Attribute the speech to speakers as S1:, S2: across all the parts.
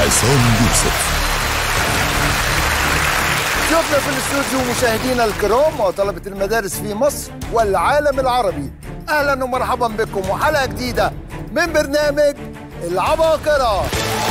S1: عصام يوسف
S2: ضيوفنا في الاستوديو مشاهدينا الكرام وطلبة المدارس في مصر والعالم العربي أهلا ومرحبا بكم وحلقة جديدة من برنامج العباقرة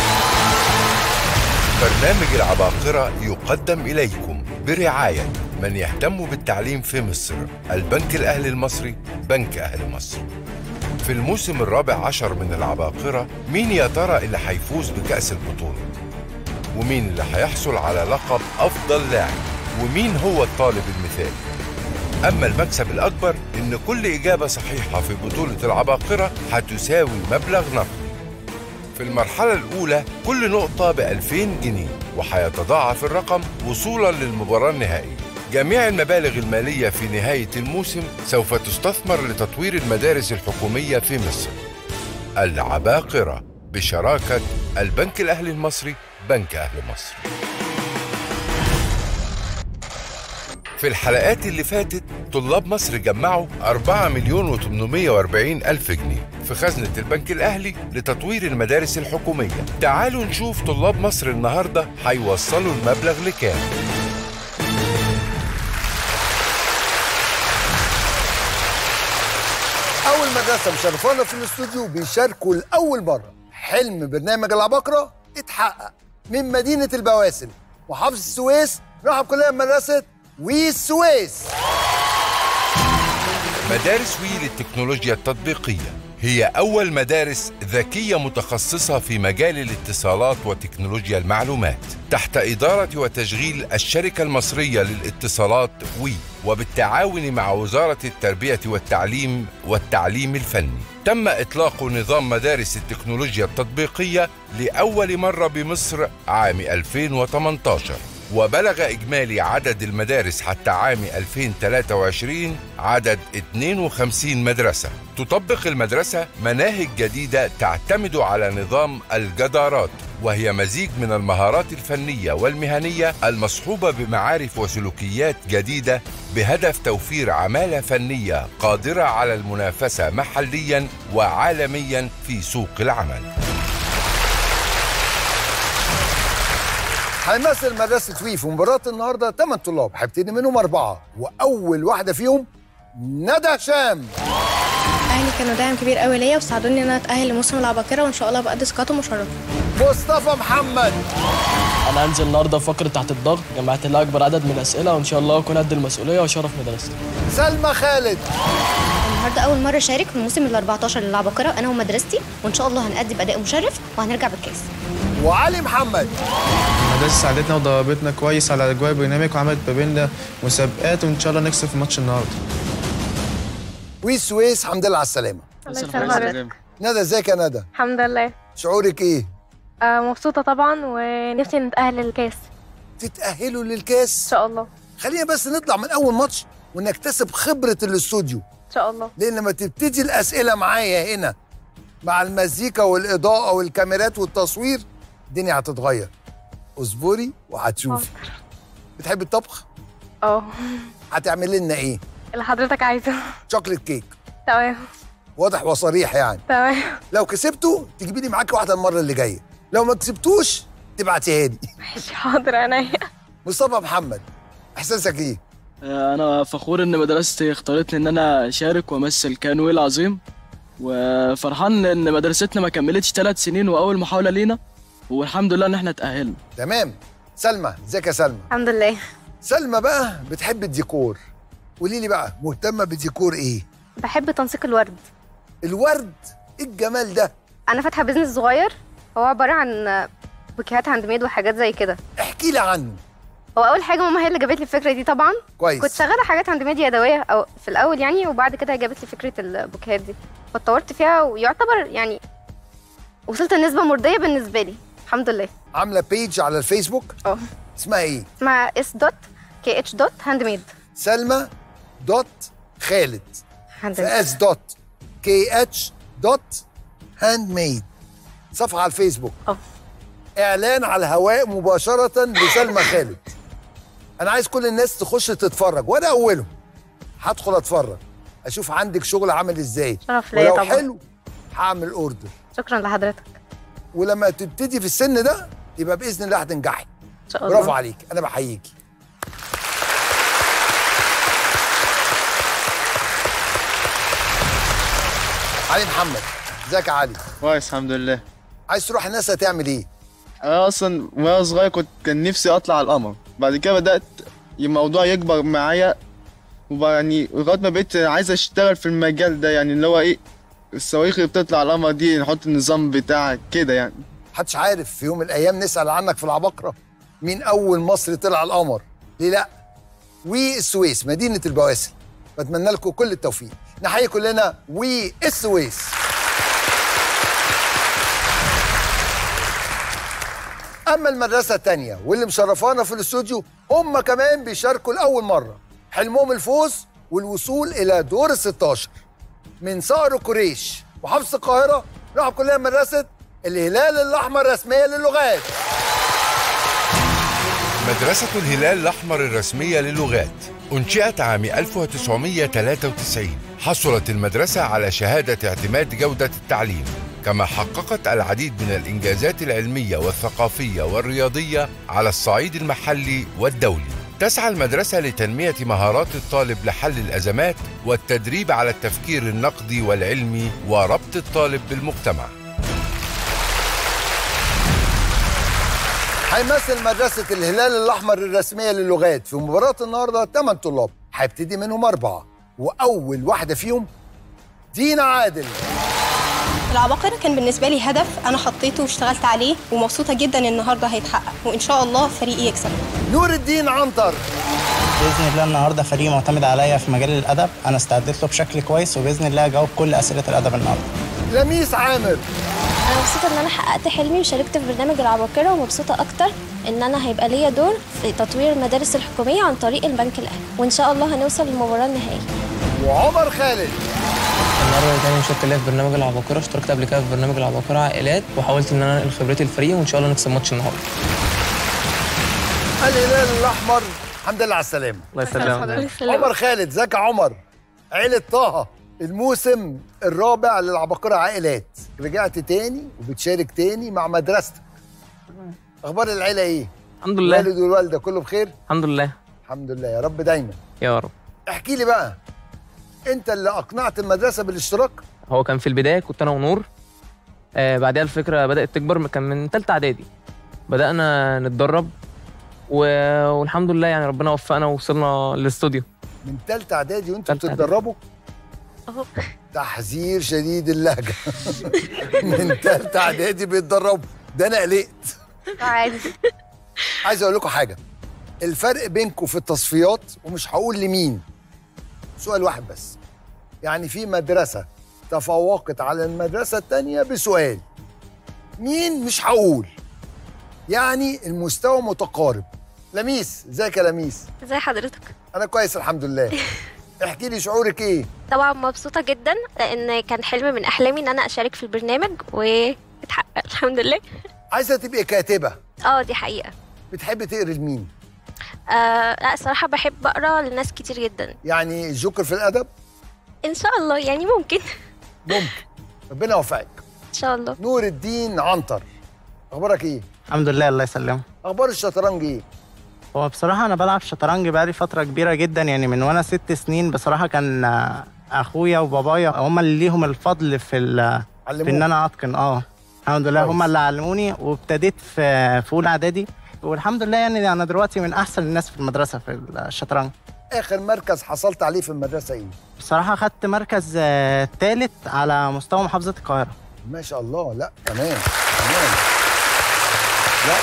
S3: برنامج العباقرة يقدم إليكم برعاية من يهتم بالتعليم في مصر البنك الأهلي المصري بنك أهل مصر في الموسم الرابع عشر من العباقرة مين يا ترى اللي هيفوز بكأس البطولة ومين اللي هيحصل على لقب أفضل لاعب ومين هو الطالب المثالي أما المكسب الأكبر إن كل إجابة صحيحة في بطولة العباقرة هتساوي مبلغ نقدي في المرحلة الأولى كل نقطة ب 2000 جنيه وهيتضاعف الرقم وصولا للمباراة النهائية جميع المبالغ المالية في نهاية الموسم سوف تستثمر لتطوير المدارس الحكومية في مصر العباقرة بشراكة البنك الأهلي المصري بنك أهل مصر في الحلقات اللي فاتت طلاب مصر جمعوا 4 مليون و840 ألف جنيه في خزنة البنك الأهلي لتطوير المدارس الحكومية تعالوا نشوف طلاب مصر النهاردة هيوصلوا المبلغ لكام
S2: أول مدرسة مشرفانا في الاستوديو بيشاركوا لأول مرة حلم برنامج العباقرة اتحقق من مدينة البواسل محافظة السويس نرحب كلنا بمدرسة وي السويس
S3: مدارس وي للتكنولوجيا التطبيقية هي أول مدارس ذكية متخصصة في مجال الاتصالات وتكنولوجيا المعلومات تحت إدارة وتشغيل الشركة المصرية للاتصالات وي وبالتعاون مع وزارة التربية والتعليم والتعليم الفني تم إطلاق نظام مدارس التكنولوجيا التطبيقية لأول مرة بمصر عام 2018 وبلغ إجمالي عدد المدارس حتى عام 2023 عدد 52 مدرسة تطبق المدرسة مناهج جديدة تعتمد على نظام الجدارات وهي مزيج من المهارات الفنية والمهنية المصحوبة بمعارف وسلوكيات جديدة بهدف توفير عمالة فنية قادرة على المنافسة محليا وعالميا في سوق العمل
S2: هيمثل مدرسة وي في مباراة النهاردة 8 طلاب هيبتدي منهم أربعة وأول واحدة فيهم ندى هشام
S4: اهلي كانوا داعم كبير قوي ليا وساعدوني ان انا اتاهل لموسم العباقره وان شاء الله ابقى ديسكات مشرفه
S2: مصطفى محمد
S5: انا هنزل النهارده في فقره تحت الضغط جمعت لها اكبر عدد من الاسئله وان شاء الله اكون قد المسؤوليه واشرف مدرستي
S2: سلمى خالد
S4: النهارده اول مره اشارك في الموسم ال 14 للعباقره انا ومدرستي وان شاء الله هنأدي باداء مشرف وهنرجع بالكاس
S2: وعلي محمد
S6: المدرسة ساعدتنا وضربتنا كويس على اجواء البرنامج وعملت ما بيننا مسابقات وان شاء الله نكسب في ماتش النهارده
S2: وي السويس الحمد لله على السلامة
S7: الله يسلمك
S2: ندى ازيك يا ندى
S7: الحمد لله
S2: شعورك ايه
S7: آه مبسوطة طبعا ونفسي نتأهل للكاس
S2: تتأهلوا
S7: إن
S2: للكاس
S7: شاء الله
S2: خلينا بس نطلع من أول ماتش ونكتسب خبرة الاستوديو
S7: إن شاء الله
S2: لأن لما تبتدي الأسئلة معايا هنا مع المزيكا والإضاءة والكاميرات والتصوير الدنيا هتتغير اصبري وهتشوفي بتحبي الطبخ؟
S7: اه
S2: هتعملي لنا ايه؟
S7: اللي حضرتك عايزه
S2: شوكليت كيك
S7: تمام
S2: واضح وصريح يعني
S7: تمام
S2: لو كسبتوا تجيبي لي معاكي واحده المره اللي جايه لو ما كسبتوش تبعتيها لي
S7: ماشي حاضر عينيا
S2: مصطفى محمد احساسك ايه؟
S5: انا فخور ان مدرستي اختارتني ان انا اشارك وامثل كانوي العظيم وفرحان ان مدرستنا ما كملتش ثلاث سنين واول محاوله لينا والحمد لله ان احنا اتاهلنا
S2: تمام سلمى ازيك يا سلمى
S7: الحمد لله
S2: سلمى بقى بتحب الديكور قولي لي بقى مهتمه بديكور ايه؟
S7: بحب تنسيق الورد
S2: الورد ايه الجمال ده؟
S7: أنا فاتحة بيزنس صغير هو عبارة عن بوكيهات هاند ميد وحاجات زي كده
S2: احكي لي عنه
S7: هو أول حاجة ماما هي اللي جابت لي الفكرة دي طبعا
S2: كويس
S7: كنت شغالة حاجات هاند ميد يدوية أو في الأول يعني وبعد كده جابت لي فكرة البوكيهات دي فاتطورت فيها ويعتبر يعني وصلت لنسبة مرضية بالنسبة لي الحمد لله
S2: عامله بيج على الفيسبوك
S7: اه
S2: اسمها ايه؟
S7: اسمها اس دوت كي اتش دوت هاند ميد
S2: سلمى دوت خالد
S7: هاند
S2: في
S7: ميد
S2: اس دوت كي اتش دوت هاند ميد صفحه على الفيسبوك
S7: اه
S2: اعلان على الهواء مباشره لسلمى خالد انا عايز كل الناس تخش تتفرج وانا اولهم هدخل اتفرج اشوف عندك شغل عامل ازاي
S7: شرف ليا
S2: ولو
S7: طبعا
S2: حلو هعمل اوردر
S7: شكرا لحضرتك
S2: ولما تبتدي في السن ده يبقى باذن الله هتنجحي
S7: ان شاء الله
S2: برافو عليك انا بحييكي علي محمد ازيك يا علي
S6: كويس الحمد لله
S2: عايز تروح الناس هتعمل ايه
S6: انا اصلا وانا صغير كنت كان نفسي اطلع على القمر بعد كده بدات الموضوع يكبر معايا وبقى يعني لغايه ما بقيت عايز اشتغل في المجال ده يعني اللي هو ايه الصواريخ اللي بتطلع على القمر دي نحط النظام بتاعك كده يعني
S2: محدش عارف في يوم من الايام نسال عنك في العباقره مين اول مصري طلع القمر ليه لا والسويس مدينه البواسل بتمنى لكم كل التوفيق نحيي كلنا والسويس اما المدرسه الثانيه واللي مشرفانا في الاستوديو هم كمان بيشاركوا لاول مره حلمهم الفوز والوصول الى دور ال 16 من صقر قريش محافظه القاهره راحوا كلنا مدرسه الهلال الاحمر رسميه للغات
S3: مدرسة الهلال الأحمر الرسمية للغات أنشئت عام 1993 حصلت المدرسة على شهادة اعتماد جودة التعليم كما حققت العديد من الإنجازات العلمية والثقافية والرياضية على الصعيد المحلي والدولي تسعى المدرسة لتنمية مهارات الطالب لحل الأزمات والتدريب على التفكير النقدي والعلمي وربط الطالب بالمجتمع
S2: هيمثل مدرسة الهلال الأحمر الرسمية للغات في مباراة النهاردة 8 طلاب هيبتدي منهم أربعة وأول واحدة فيهم دينا عادل
S1: العباقرة كان بالنسبة لي هدف أنا حطيته واشتغلت عليه ومبسوطة جدا إن النهاردة هيتحقق وإن شاء الله فريقي يكسب
S2: نور الدين عنتر
S8: باذن الله النهارده فريق معتمد عليا في مجال الادب انا استعدت له بشكل كويس وباذن الله اجاوب كل اسئله الادب النهارده
S2: لميس عامر
S9: انا مبسوطه ان انا حققت حلمي وشاركت في برنامج العباقره ومبسوطه اكتر ان انا هيبقى ليا دور في تطوير المدارس الحكوميه عن طريق البنك الاهلي وان شاء الله هنوصل للمباراه النهائيه
S2: وعمر خالد
S10: المرة تاني شاركت ليا في برنامج العباقرة اشتركت قبل كده في برنامج العباقرة عائلات وحاولت ان انا انقل خبرتي الفريق وان شاء الله نكسب ماتش النهارده
S2: الهلال الأحمر الحمد لله على السلامة
S10: الله يسلمك
S2: عمر خالد ازيك يا عمر عيلة طه الموسم الرابع للعباقرة عائلات رجعت تاني وبتشارك تاني مع مدرستك أخبار العيلة إيه؟
S10: الحمد لله
S2: الوالد والوالدة كله بخير؟
S10: الحمد لله
S2: الحمد لله يا رب دايما
S10: يا رب
S2: احكي لي بقى انت اللي اقنعت المدرسه بالاشتراك
S10: هو كان في البداية كنت انا ونور آه بعدها الفكرة بدأت تكبر كان من تالتة اعدادي بدأنا نتدرب و... والحمد لله يعني ربنا وفقنا ووصلنا للاستوديو
S2: من ثالثه اعدادي وانتوا
S10: تالتة إعدادي.
S2: بتتدربوا
S9: اهو
S2: تحذير شديد اللهجه من ثالثه اعدادي بيتدربوا ده انا قلقت
S7: عادي
S2: عايز اقول لكم حاجه الفرق بينكم في التصفيات ومش هقول لمين سؤال واحد بس يعني في مدرسه تفوقت على المدرسه الثانيه بسؤال مين مش هقول يعني المستوى متقارب لميس ازيك يا لميس
S9: ازي حضرتك
S2: انا كويس الحمد لله احكي لي شعورك ايه
S9: طبعا مبسوطه جدا لان كان حلم من احلامي ان انا اشارك في البرنامج واتحقق الحمد لله
S2: عايزه تبقي كاتبه
S9: اه دي حقيقه
S2: بتحبي تقري لمين
S9: آه لا الصراحه بحب اقرا لناس كتير جدا
S2: يعني جوكر في الادب
S9: ان شاء الله يعني ممكن
S2: ممكن ربنا يوفقك
S9: ان شاء الله
S2: نور الدين عنتر اخبارك ايه
S8: الحمد لله الله يسلمه
S2: اخبار الشطرنج ايه
S8: هو بصراحه انا بلعب شطرنج بقالي فتره كبيره جدا يعني من وانا ست سنين بصراحه كان آه، اخويا وبابايا هم اللي ليهم الفضل في ال- في ان
S2: علموك
S8: انا اتقن اه الحمد لله
S2: كويس.
S8: هم اللي علموني وابتديت في في اولى اعدادي والحمد لله يعني انا دلوقتي من احسن الناس في المدرسه في الشطرنج
S2: اخر مركز حصلت عليه في المدرسه ايه
S8: بصراحه خدت مركز ثالث على مستوى محافظه القاهره
S2: ما شاء الله لا تمام تمام لا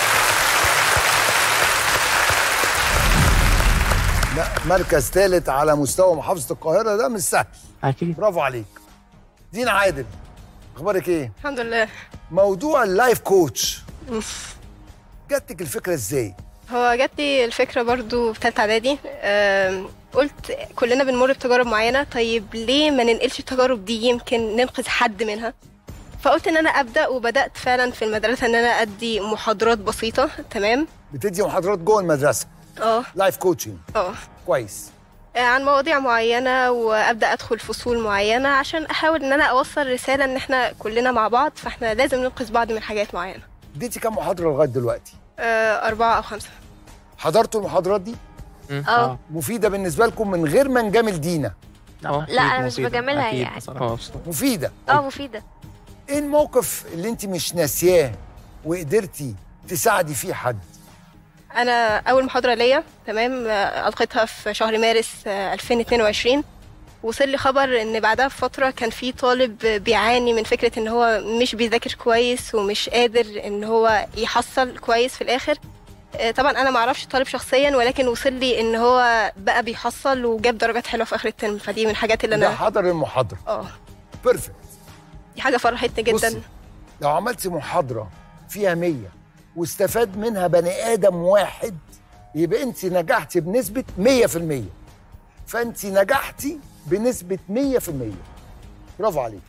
S2: لا مركز ثالث على مستوى محافظه القاهره ده مش سهل
S8: اكيد
S2: برافو عليك دين عادل اخبارك ايه
S1: الحمد لله
S2: موضوع اللايف كوتش جاتك الفكره ازاي
S1: هو جات لي الفكرة برضو في تالتة إعدادي آم، قلت كلنا بنمر بتجارب معينة طيب ليه ما ننقلش التجارب دي يمكن ننقذ حد منها فقلت ان انا ابدا وبدات فعلا في المدرسه ان انا ادي محاضرات بسيطه تمام
S2: بتدي محاضرات جوه المدرسه
S1: اه
S2: لايف كوتشنج
S1: اه
S2: كويس
S1: آه، عن مواضيع معينه وابدا ادخل فصول معينه عشان احاول ان انا اوصل رساله ان احنا كلنا مع بعض فاحنا لازم ننقذ بعض من حاجات معينه
S2: اديتي كام محاضره لغايه دلوقتي
S1: آه، أربعة أو خمسة
S2: حضرتوا المحاضرات دي
S7: اه
S2: مفيده بالنسبه لكم من غير ما نجامل دينا
S10: اه
S7: لا انا مش بجاملها هي عادي.
S10: اه بصراحة.
S2: مفيده
S7: اه مفيده
S2: ايه الموقف اللي انت مش ناسياه وقدرتي تساعدي فيه حد
S1: أنا أول محاضرة ليا تمام آه، ألقيتها في شهر مارس آه، 2022 وصل لي خبر إن بعدها بفترة كان في طالب بيعاني من فكرة إن هو مش بيذاكر كويس ومش قادر إن هو يحصل كويس في الآخر آه، طبعا أنا معرفش الطالب شخصيا ولكن وصل لي إن هو بقى بيحصل وجاب درجات حلوة في آخر الترم فدي من الحاجات اللي
S2: ده
S1: أنا
S2: حضر المحاضره
S1: اه
S2: بيرفكت
S1: دي حاجة فرحتني جدا
S2: بصي لو عملتي محاضره فيها 100 واستفاد منها بني ادم واحد يبقى انت نجحتي بنسبه 100% فانت نجحتي بنسبه 100% برافو عليك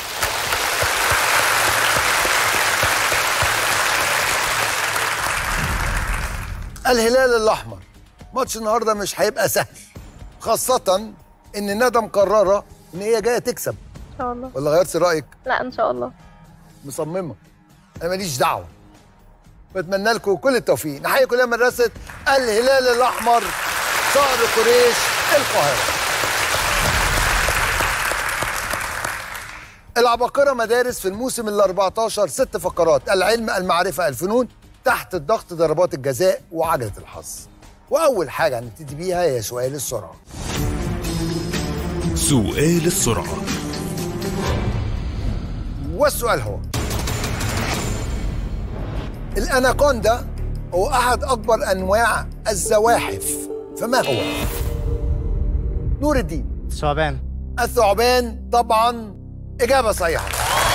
S2: الهلال الاحمر ماتش النهارده مش هيبقى سهل خاصه ان ندى مقرره ان هي جايه تكسب
S7: ان شاء الله
S2: ولا غيرتي رايك
S7: لا ان شاء الله
S2: مصممه انا ماليش دعوه بتمنى لكم كل التوفيق نحيي كلها مدرسه الهلال الاحمر صقر قريش القاهره العباقرة مدارس في الموسم ال 14 ست فقرات العلم المعرفة الفنون تحت الضغط ضربات الجزاء وعجلة الحظ وأول حاجة هنبتدي بيها هي سؤال السرعة
S11: سؤال السرعة
S2: والسؤال هو الأناكوندا هو أحد أكبر أنواع الزواحف فما هو؟ نور الدين
S8: ثعبان
S2: الثعبان طبعا إجابة صحيحة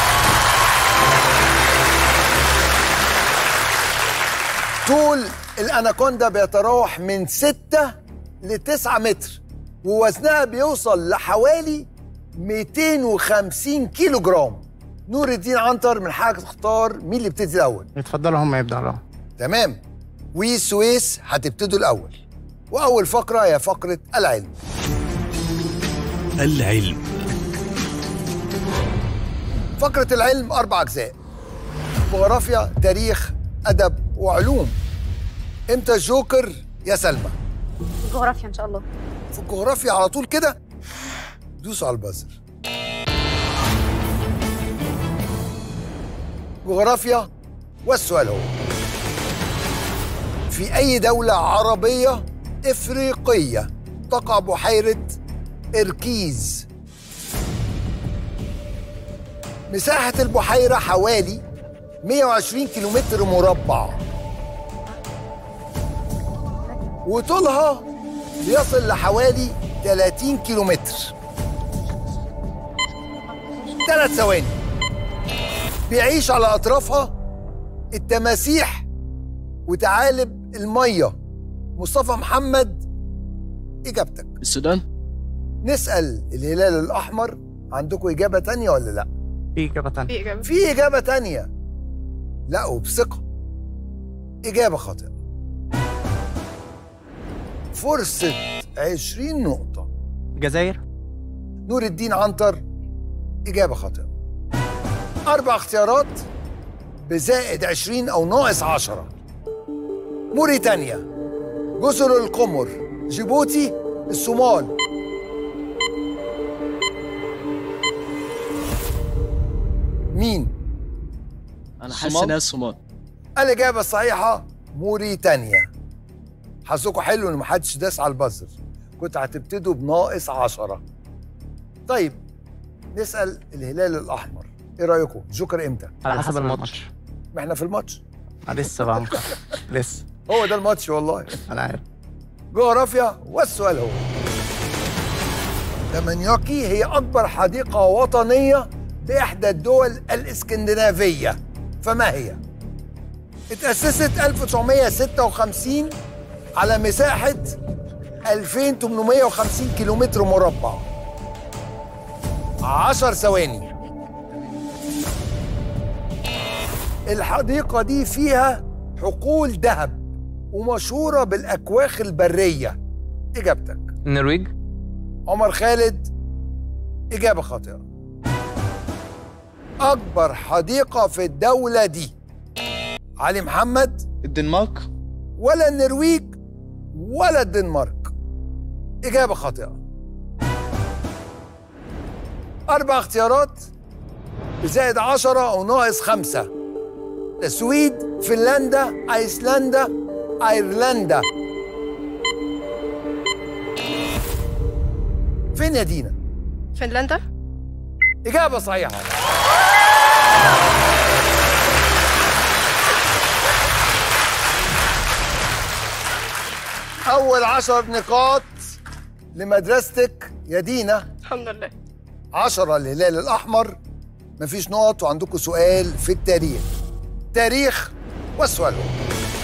S2: طول الأناكوندا بيتراوح من 6 ل 9 متر ووزنها بيوصل لحوالي 250 كيلو جرام نور الدين عنتر من حاجة تختار مين اللي يبتدي الأول
S8: اتفضلوا هم يبدأوا
S2: تمام والسويس هتبتدوا الأول وأول فقرة هي فقرة العلم
S11: العلم
S2: فقرة العلم أربع أجزاء جغرافيا تاريخ أدب وعلوم إمتى الجوكر يا سلمى
S7: جغرافيا ان شاء الله
S2: في الجغرافيا على طول كده دوسوا على البازر جغرافيا والسؤال هو في أي دولة عربية إفريقية تقع بحيرة إركيز مساحة البحيرة حوالي 120 كيلومتر مربع وطولها بيصل لحوالي 30 كيلومتر ثلاث ثواني بيعيش على أطرافها التماسيح وثعالب المية مصطفى محمد إجابتك
S5: السودان
S2: نسأل الهلال الأحمر عندكم إجابة تانية ولا لأ؟
S8: في إجابة تانية
S1: في إجابة
S2: في إجابة تانية لا وبثقة إجابة خاطئة فرصة 20 نقطة
S8: الجزائر
S2: نور الدين عنتر إجابة خاطئة أربع اختيارات بزائد 20 أو ناقص 10 موريتانيا جزر القمر جيبوتي الصومال مين؟
S5: انا حاسس
S6: الصومال؟
S5: ان هي الصومال
S2: الإجابة الصحيحة موريتانيا حظكم حلو إن محدش داس على البازر كنت هتبتدوا بناقص عشرة طيب نسأل الهلال الأحمر إيه رأيكم؟ جوكر إمتى؟
S8: على حسب الماتش
S2: ما إحنا في الماتش
S8: آه، لسه بقى لسه
S2: هو ده الماتش والله
S8: أنا عارف
S2: جغرافيا والسؤال هو دمنياكي هي أكبر حديقة وطنية بإحدى الدول الإسكندنافية فما هي؟ اتأسست 1956 على مساحة 2850 كيلومتر مربع 10 ثواني الحديقة دي فيها حقول ذهب ومشهورة بالأكواخ البرية إجابتك
S10: النرويج
S2: عمر خالد إجابة خاطئة أكبر حديقة في الدولة دي علي محمد
S6: الدنمارك
S2: ولا النرويج ولا الدنمارك إجابة خاطئة أربع اختيارات بزائد عشرة أو ناقص خمسة السويد فنلندا أيسلندا أيرلندا فين يا دينا؟
S1: فنلندا
S2: إجابة صحيحة أول عشر نقاط لمدرستك يا دينا
S1: الحمد لله
S2: عشرة الهلال الأحمر مفيش نقط وعندكم سؤال في التاريخ تاريخ والسؤال هو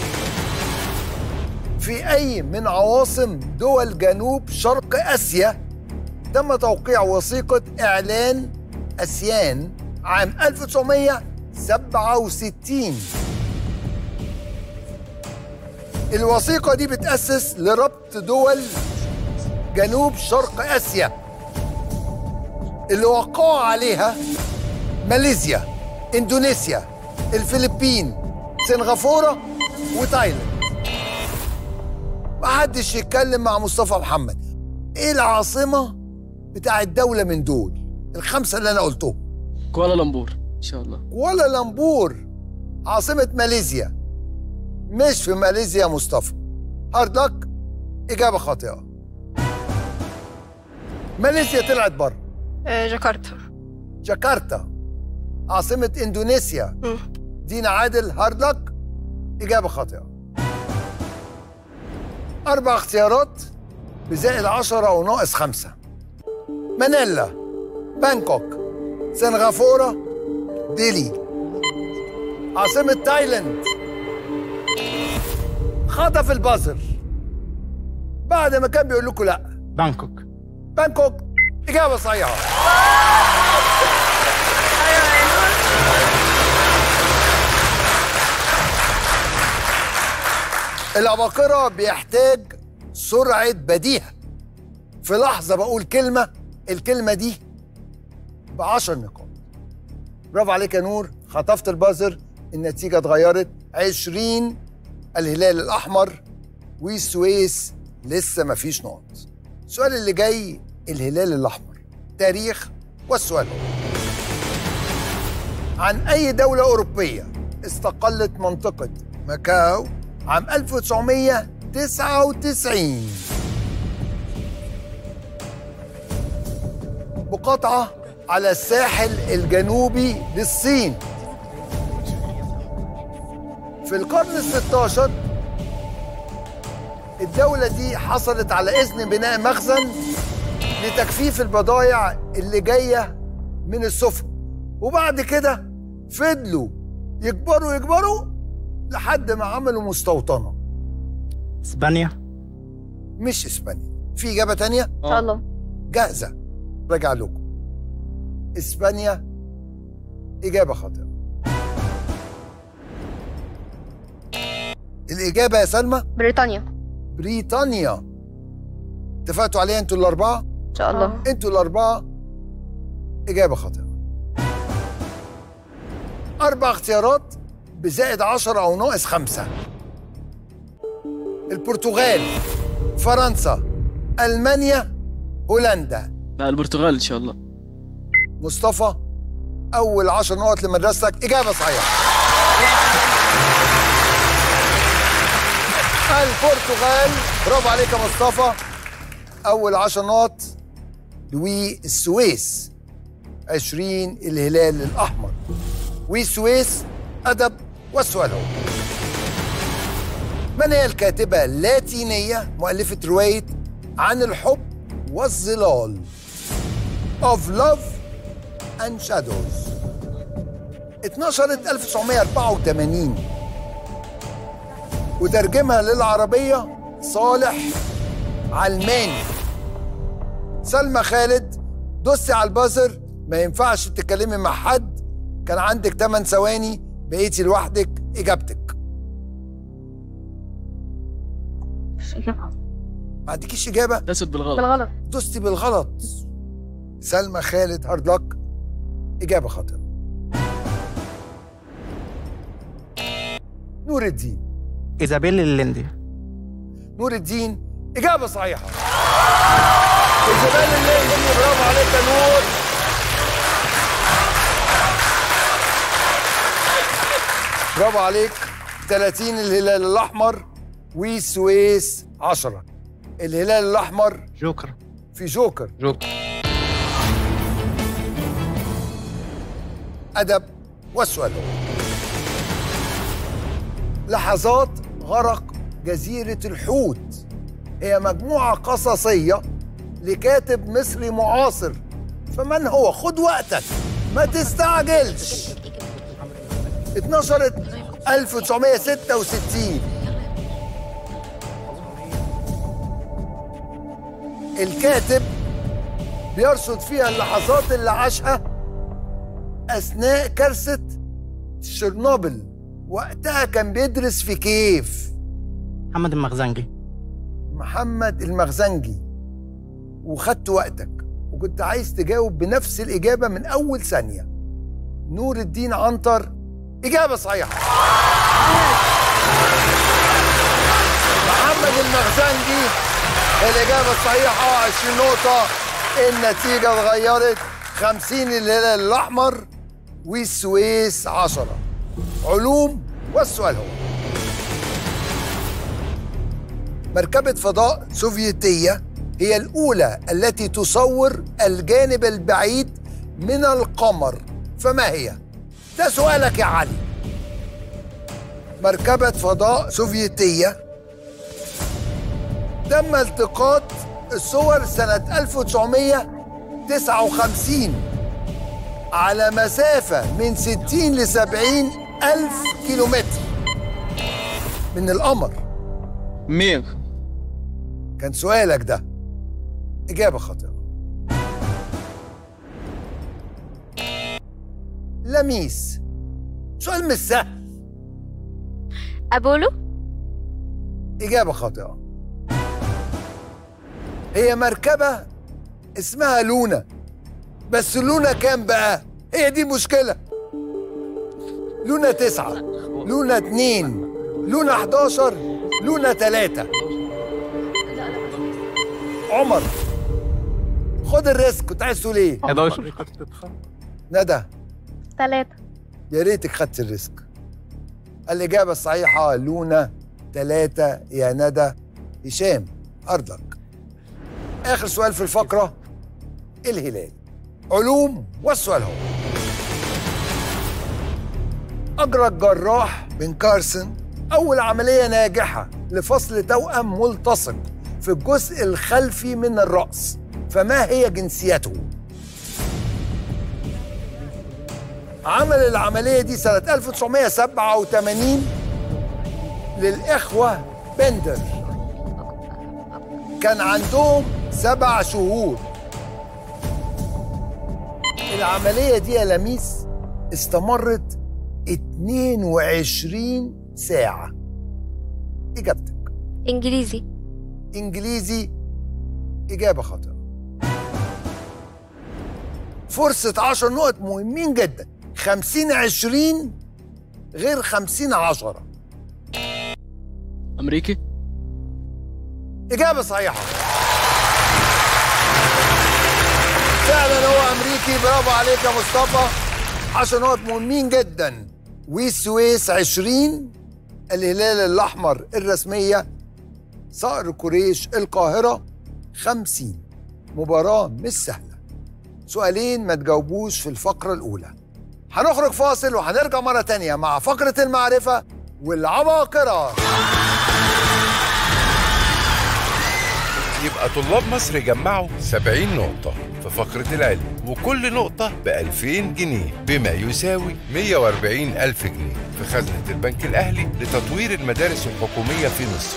S2: في أي من عواصم دول جنوب شرق آسيا تم توقيع وثيقة إعلان أسيان عام 1967 الوثيقة دي بتأسس لربط دول جنوب شرق آسيا اللي وقعوا عليها ماليزيا اندونيسيا الفلبين سنغافورة وتايلاند محدش يتكلم مع مصطفى محمد ايه العاصمة بتاع الدولة من دول الخمسة اللي انا قلتهم
S5: كوالالمبور ان شاء الله
S2: كوالالمبور عاصمة ماليزيا مش في ماليزيا يا مصطفى هارد لك إجابة خاطئة ماليزيا طلعت بره
S1: آه، جاكرتا
S2: جاكرتا عاصمة إندونيسيا
S1: مم.
S2: دينا عادل هارد لك إجابة خاطئة أربع اختيارات بزائد عشرة أو ناقص خمسة مانيلا بانكوك سنغافورة ديلي عاصمة تايلاند خطف البازر بعد ما كان بيقول لكم لا
S8: بانكوك
S2: بانكوك إجابة صحيحة العباقرة بيحتاج سرعة بديهة في لحظة بقول كلمة الكلمة دي بعشر نقاط برافو عليك يا نور خطفت البازر النتيجة اتغيرت 20 الهلال الأحمر والسويس لسه مفيش نقط السؤال اللي جاي الهلال الأحمر تاريخ والسؤال هو عن أي دولة أوروبية استقلت منطقة ماكاو عام 1999 مقاطعة على الساحل الجنوبي للصين في القرن الستاشر الدولة دي حصلت على إذن بناء مخزن لتجفيف البضائع اللي جاية من السفن وبعد كده فضلوا يكبروا يكبروا لحد ما عملوا مستوطنة
S8: اسبانيا
S2: مش إسبانيا في إجابة تانية
S7: ان شاء الله
S2: جاهزة راجع لكم إسبانيا إجابة خاطئة الإجابة يا سلمى
S7: بريطانيا
S2: بريطانيا اتفقتوا عليها انتوا الأربعة؟
S7: ان شاء الله
S2: انتوا الأربعة إجابة خاطئة أربع اختيارات بزائد عشرة أو ناقص خمسة البرتغال فرنسا ألمانيا هولندا
S5: لا البرتغال ان شاء الله
S2: مصطفى أول عشر نقط لمدرستك إجابة صحيحة البرتغال برافو عليك يا مصطفى أول عشر نقط والسويس عشرين الهلال الأحمر والسويس أدب والسؤال هو من هي الكاتبة اللاتينية مؤلفة رواية عن الحب والظلال of love and shadows اتنشرت 1984 وترجمها للعربية صالح علماني سلمى خالد دوسي على البازر ما ينفعش تتكلمي مع حد كان عندك 8 ثواني بقيتي لوحدك اجابتك ما عندكيش اجابه
S5: دست بالغلط
S7: بالغلط
S2: دوستي بالغلط سلمى خالد هارد لك اجابه خاطئه نور الدين
S8: ايزابيل الليندي
S2: نور الدين إجابة صحيحة إيزابيل الليندي برافو عليك يا نور برافو عليك 30 الهلال الأحمر والسويس 10 الهلال الأحمر
S8: جوكر
S2: في جوكر
S10: جوكر
S2: أدب والسؤال هو لحظات غرق جزيرة الحوت هي مجموعة قصصية لكاتب مصري معاصر فمن هو؟ خد وقتك ما تستعجلش اتنشرت 1966 الكاتب بيرصد فيها اللحظات اللي عاشها أثناء كارثة شرنوبل وقتها كان بيدرس في كيف
S8: محمد المخزنجي
S2: محمد المخزنجي وخدت وقتك وكنت عايز تجاوب بنفس الإجابة من أول ثانية نور الدين عنتر إجابة صحيحة محمد المخزنجي الإجابة الصحيحة 20 نقطة النتيجة اتغيرت 50 الهلال الأحمر والسويس 10 علوم والسؤال هو مركبة فضاء سوفيتية هي الأولى التي تصور الجانب البعيد من القمر فما هي؟ ده سؤالك يا علي مركبة فضاء سوفيتية تم التقاط الصور سنة 1959 على مسافة من 60 ل 70 ألف كيلومتر من القمر
S6: مير
S2: كان سؤالك ده إجابة خاطئة لميس سؤال مش سهل
S7: أبولو
S2: إجابة خاطئة هي مركبة اسمها لونا بس لونا كام بقى؟ هي دي المشكلة لونا تسعة لونا اتنين لونا 11 لونا تلاتة عمر خد الريسك كنت عايز تقول ايه؟
S10: 11
S2: ندى
S7: ثلاثة
S2: يا ريتك خدت الريسك الإجابة الصحيحة لونا تلاتة يا ندى هشام أرضك آخر سؤال في الفقرة الهلال علوم والسؤال هو أجرى الجراح بن كارسن أول عملية ناجحة لفصل توأم ملتصق في الجزء الخلفي من الرأس فما هي جنسيته؟ عمل العملية دي سنة 1987 للإخوة بندر كان عندهم سبع شهور العملية دي يا لميس استمرت 22 ساعة إجابتك
S7: إنجليزي
S2: إنجليزي إجابة خاطئة فرصة 10 نقط مهمين جدا 50 20 غير 50 10
S5: امريكي
S2: إجابة صحيحة فعلا هو أمريكي برافو عليك يا مصطفى 10 نقط مهمين جدا والسويس 20 الهلال الأحمر الرسمية صقر قريش القاهرة 50 مباراة مش سهلة سؤالين ما تجاوبوش في الفقرة الأولى هنخرج فاصل وهنرجع مرة تانية مع فقرة المعرفة والعباقرة
S3: يبقى طلاب مصر جمعوا 70 نقطة في فقرة العلم وكل نقطة ب 2000 جنيه بما يساوي 140 ألف جنيه في خزنة البنك الأهلي لتطوير المدارس الحكومية في مصر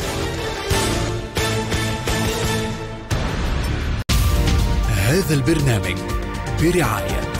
S11: هذا البرنامج برعاية